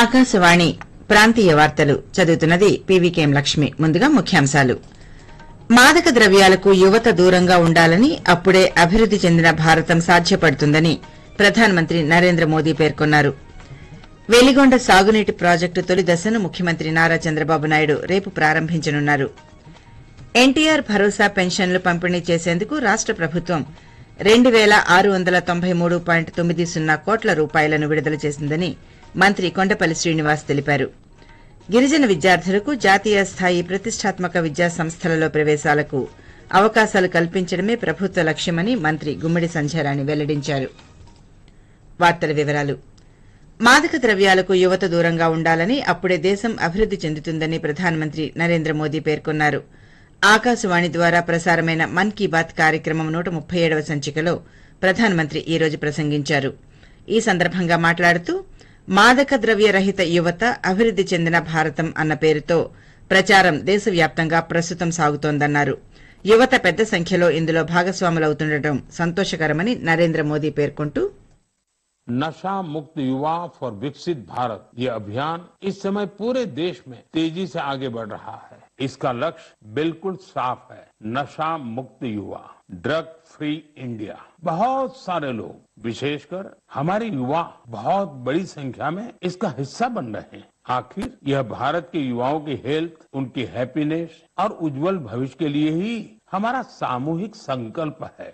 ఆకాశవాణి ప్రాంతీయ వార్తలు చదువుతున్నది పీవీకేఎం లక్ష్మి ముందుగా ముఖ్యాంశాలు మాదక ద్రవ్యాలకు యువత దూరంగా ఉండాలని అప్పుడే అభివృద్ది చెందిన భారతం సాధ్యపడుతుందని ప్రధానమంత్రి నరేంద్ర మోదీ పేర్కొన్నారు వెలిగొండ సాగునీటి ప్రాజెక్టు తొలి దశను ముఖ్యమంత్రి నారా చంద్రబాబు నాయుడు రేపు ప్రారంభించనున్నారు ఎన్టీఆర్ భరోసా పెన్షన్లు పంపిణీ చేసేందుకు రాష్ట ప్రభుత్వం రెండు పేల ఆరు వందల తొంభై మూడు పాయింట్ తొమ్మిది సున్నా కోట్ల రూపాయలను విడుదల చేసిందని మంత్రి కొండపల్లి శ్రీనివాస్ తెలిపారు గిరిజన విద్యార్థులకు జాతీయ స్థాయి ప్రతిష్టాత్మక విద్యా సంస్థలలో ప్రవేశాలకు అవకాశాలు కల్పించడమే ప్రభుత్వ లక్ష్యమని మంత్రి గుమ్మడి సంధ్యారాణి వెల్లడించారు వార్తల వివరాలు మాదక ద్రవ్యాలకు యువత దూరంగా ఉండాలని అప్పుడే దేశం అభివృద్ది చెందుతుందని ప్రధానమంత్రి నరేంద్ర మోదీ పేర్కొన్నారు ఆకాశవాణి ద్వారా ప్రసారమైన మన్ కీ బాత్ కార్యక్రమం నూట ముప్పై ఏడవ సంచికలో ప్రధానమంత్రి ఈ రోజు ప్రసంగించారు ఈ సందర్భంగా మాట్లాడుతూ మాదక ద్రవ్య రహిత యువత అభివృద్ది చెందిన భారతం అన్న పేరుతో ప్రచారం దేశవ్యాప్తంగా ప్రస్తుతం సాగుతోందన్నారు యువత పెద్ద సంఖ్యలో ఇందులో భాగస్వాములవుతుండటం సంతోషకరమని నరేంద్ర మోదీ పేర్కొంటూ नशा मुक्त युवा फॉर विकसित भारत ये अभियान इस समय पूरे देश में तेजी से आगे बढ़ रहा है इसका लक्ष्य बिल्कुल साफ है नशा मुक्त युवा ड्रग फ्री इंडिया बहुत सारे लोग विशेषकर हमारे युवा बहुत बड़ी संख्या में इसका हिस्सा बन रहे हैं आखिर यह भारत के युवाओं की हेल्थ उनकी हैप्पीनेस और उज्जवल भविष्य के लिए ही हमारा सामूहिक संकल्प है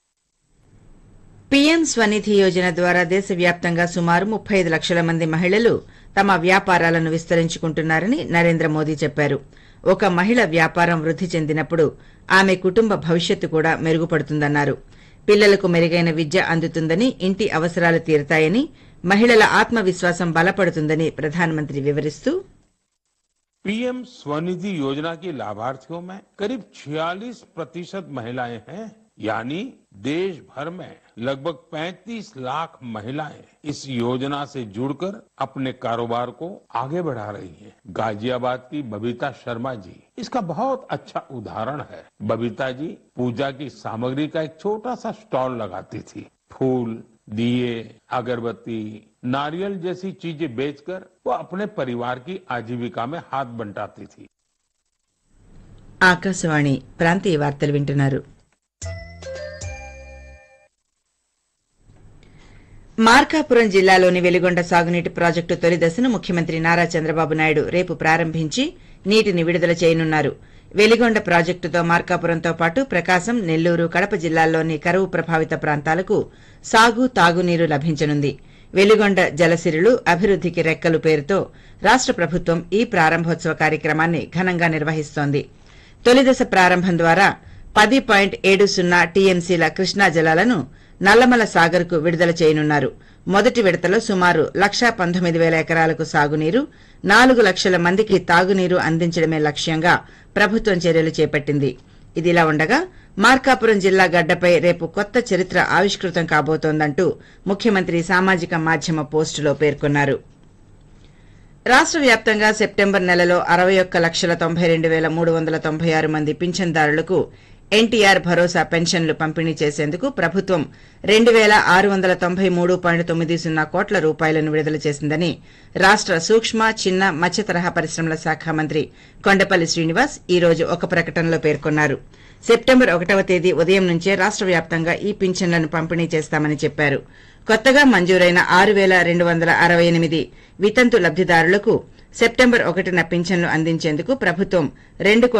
పీఎం స్వనిధి యోజన ద్వారా దేశవ్యాప్తంగా సుమారు ముప్పై ఐదు లక్షల మంది మహిళలు తమ వ్యాపారాలను విస్తరించుకుంటున్నారని నరేంద్ర మోదీ చెప్పారు ఒక మహిళ వ్యాపారం వృద్ది చెందినప్పుడు ఆమె కుటుంబ భవిష్యత్తు కూడా మెరుగుపడుతుందన్నారు పిల్లలకు మెరుగైన విద్య అందుతుందని ఇంటి అవసరాలు తీరతాయని మహిళల ఆత్మవిశ్వాసం బలపడుతుందని ప్రధానమంత్రి వివరిస్తూ पीएम स्वनिधि योजना की लाभार्थियों में करीब 46 प्रतिशत महिलाएं हैं यानी देश भर में लगभग 35 लाख महिलाएं इस योजना से जुड़कर अपने कारोबार को आगे बढ़ा रही हैं। गाजियाबाद की बबीता शर्मा जी इसका बहुत अच्छा उदाहरण है बबीता जी पूजा की सामग्री का एक छोटा सा स्टॉल लगाती थी फूल दिए अगरबत्ती नारियल जैसी चीजें बेचकर वो अपने परिवार की आजीविका में हाथ बंटाती थी ఆకాశవాణి ప్రాంతీయ వార్తలు వింటున్నారు మార్కాపురం జిల్లాలోని వెలిగొండ సాగునీటి ప్రాజెక్టు తొలి దశను ముఖ్యమంత్రి నారా చంద్రబాబు నాయుడు రేపు ప్రారంభించి నీటిని విడుదల చేయనున్నారు వెలిగొండ ప్రాజెక్టుతో మార్కాపురంతో పాటు ప్రకాశం నెల్లూరు కడప జిల్లాల్లోని కరువు ప్రభావిత ప్రాంతాలకు సాగు తాగునీరు లభించనుంది వెలిగొండ జలసిరులు అభివృద్దికి రెక్కలు పేరుతో రాష్ట ప్రభుత్వం ఈ ప్రారంభోత్సవ కార్యక్రమాన్ని ఘనంగా నిర్వహిస్తోంది తొలిదశ ప్రారంభం ద్వారా పది పాయింట్ ఏడు సున్నా టీఎంసీల కృష్ణా జలాలను నల్లమల సాగర్ కు విడుదల చేయనున్నారు మొదటి విడతలో సుమారు లక్షా పంతొమ్మిది వేల ఎకరాలకు సాగునీరు నాలుగు లక్షల మందికి తాగునీరు అందించడమే లక్ష్యంగా ప్రభుత్వం చర్యలు చేపట్టింది ఇదిలా ఉండగా మార్కాపురం జిల్లా గడ్డపై రేపు కొత్త చరిత్ర ఆవిష్కృతం కాబోతోందంటూ ముఖ్యమంత్రి సామాజిక మాధ్యమ పోస్టులో పేర్కొన్నారు రాష్ట వ్యాప్తంగా సెప్టెంబర్ నెలలో అరవై ఒక్క లక్షల తొంభై రెండు వేల మూడు వందల తొంభై ఆరు మంది పింఛన్దారులకు ఎన్టీఆర్ భరోసా పెన్షన్లు పంపిణీ చేసేందుకు ప్రభుత్వం రెండు వేల ఆరు వందల తొంభై మూడు పాయింట్ తొమ్మిది సున్నా కోట్ల రూపాయలను విడుదల చేసిందని రాష్ట సూక్ష్మ చిన్న మత్స్య తరహా పరిశ్రమల శాఖ మంత్రి కొండపల్లి శ్రీనివాస్ ఈ రోజు ఒక ప్రకటనలో పేర్కొన్నారు సెప్టెంబర్ ఒకటవ తేదీ ఉదయం నుంచే రాష్ట వ్యాప్తంగా ఈ పింఛన్లను పంపిణీ చేస్తామని చెప్పారు కొత్తగా మంజూరైన ఆరు వేల రెండు వందల అరవై ఎనిమిది వితంతు లబ్దిదారులకు సెప్టెంబర్ ఒకటిన పింఛన్లు అందించేందుకు ప్రభుత్వం రెండు